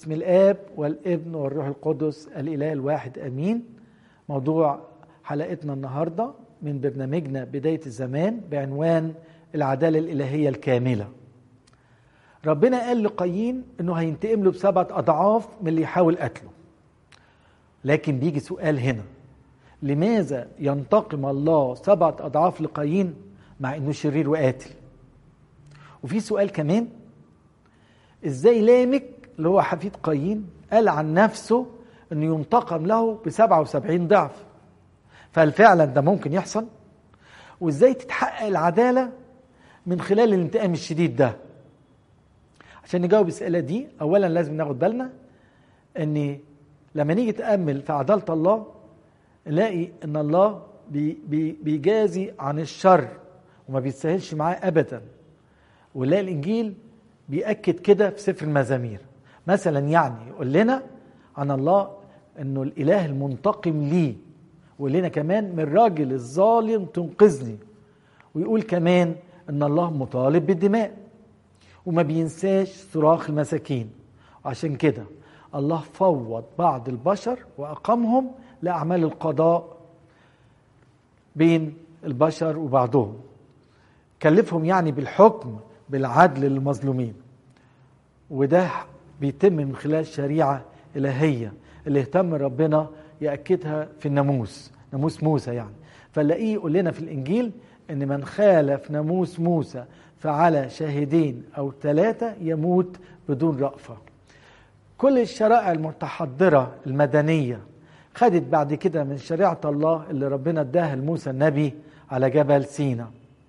باسم الاب والابن والروح القدس الاله الواحد امين موضوع حلقتنا النهارده من برنامجنا بدايه الزمان بعنوان العداله الالهيه الكامله ربنا قال لقايين انه هينتقم له بسبعه اضعاف من اللي يحاول قتله لكن بيجي سؤال هنا لماذا ينتقم الله سبعه اضعاف لقايين مع انه شرير وقاتل وفي سؤال كمان ازاي لامك اللي هو حفيد قايين قال عن نفسه انه ينتقم له ب 77 ضعف فهل فعلا ده ممكن يحصل وازاي تتحقق العداله من خلال الانتقام الشديد ده عشان نجاوب الاسئله دي اولا لازم ناخد بالنا ان لما نيجي تامل في عداله الله نلاقي ان الله بي بي بيجازي عن الشر وما بيتساهلش معاه ابدا ونلاقي الانجيل بيأكد كده في سفر المزامير مثلا يعني يقول لنا عن الله انه الاله المنتقم لي ويقول لنا كمان من الراجل الظالم تنقذني ويقول كمان ان الله مطالب بالدماء وما بينساش صراخ المساكين وعشان كده الله فوض بعض البشر واقامهم لاعمال القضاء بين البشر وبعضهم كلفهم يعني بالحكم بالعدل للمظلومين وده بيتم من خلال شريعة إلهية اللي اهتم ربنا يأكدها في الناموس ناموس موسى يعني فنلاقيه يقول لنا في الإنجيل إن من خالف ناموس موسى فعلى شاهدين أو ثلاثة يموت بدون رأفة كل الشرائع المتحضرة المدنية خدت بعد كده من شريعة الله اللي ربنا اداها لموسى النبي على جبل سينا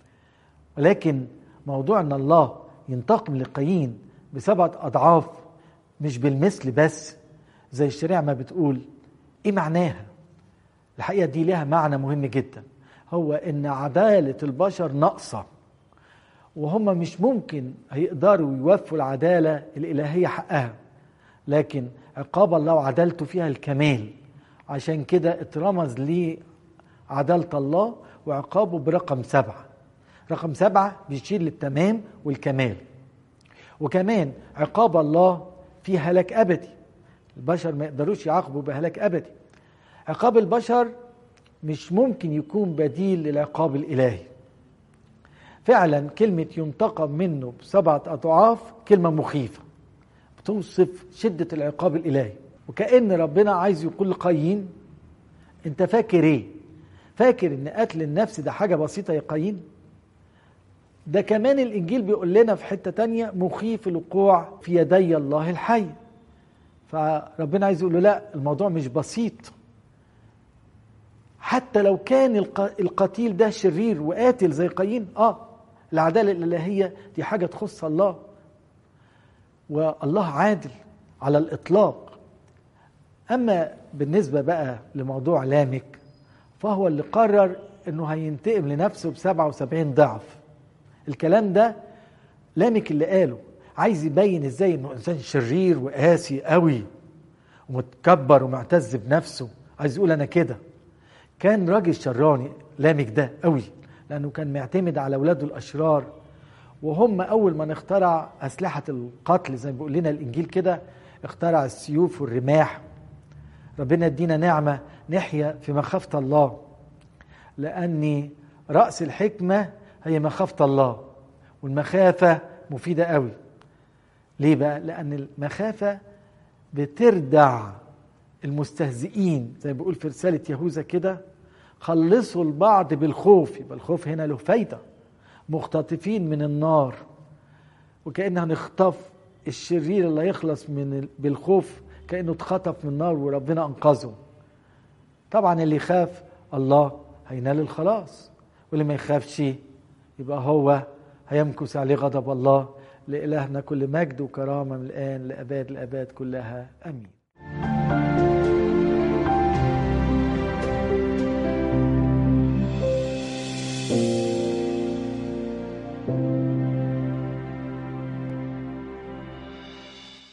ولكن موضوع ان الله ينتقم لقايين بسبعة أضعاف مش بالمثل بس زي الشريعة ما بتقول إيه معناها؟ الحقيقة دي لها معنى مهم جدا هو إن عدالة البشر ناقصة وهم مش ممكن هيقدروا يوفوا العدالة الإلهية حقها لكن عقاب الله وعدالته فيها الكمال عشان كده اترمز ليه عدالة الله وعقابه برقم سبعة رقم سبعة بيشير للتمام والكمال وكمان عقاب الله فيه هلاك أبدي البشر ما يقدروش يعاقبوا بهلاك أبدي عقاب البشر مش ممكن يكون بديل للعقاب الإلهي فعلا كلمة ينتقم منه بسبعة أضعاف كلمة مخيفة بتوصف شدة العقاب الإلهي وكأن ربنا عايز يقول لقايين انت فاكر ايه فاكر ان قتل النفس ده حاجة بسيطة يا قايين ده كمان الانجيل بيقول لنا في حته تانية مخيف الوقوع في يدي الله الحي فربنا عايز يقول له لا الموضوع مش بسيط حتى لو كان القتيل ده شرير وقاتل زي قايين اه العداله الالهيه دي حاجه تخص الله والله عادل على الاطلاق اما بالنسبه بقى لموضوع لامك فهو اللي قرر انه هينتقم لنفسه ب 77 ضعف الكلام ده لامك اللي قاله عايز يبين ازاي انه انسان شرير وقاسي قوي ومتكبر ومعتز بنفسه عايز يقول انا كده كان راجل شراني لامك ده قوي لانه كان معتمد على اولاده الاشرار وهم اول ما اخترع اسلحه القتل زي ما بيقول لنا الانجيل كده اخترع السيوف والرماح ربنا يدينا نعمه نحيا في مخافه الله لاني راس الحكمه هي مخافة الله والمخافة مفيدة قوي ليه بقى؟ لأن المخافة بتردع المستهزئين زي ما بيقول في رسالة يهوذا كده خلصوا البعض بالخوف يبقى الخوف هنا له فايدة مختطفين من النار وكأن هنخطف الشرير اللي يخلص من بالخوف كأنه اتخطف من النار وربنا أنقذه طبعا اللي يخاف الله هينال الخلاص واللي ما يخافش يبقى هو هيمكث عليه غضب الله لإلهنا كل مجد وكرامة من الآن لأباد الأباد كلها أمين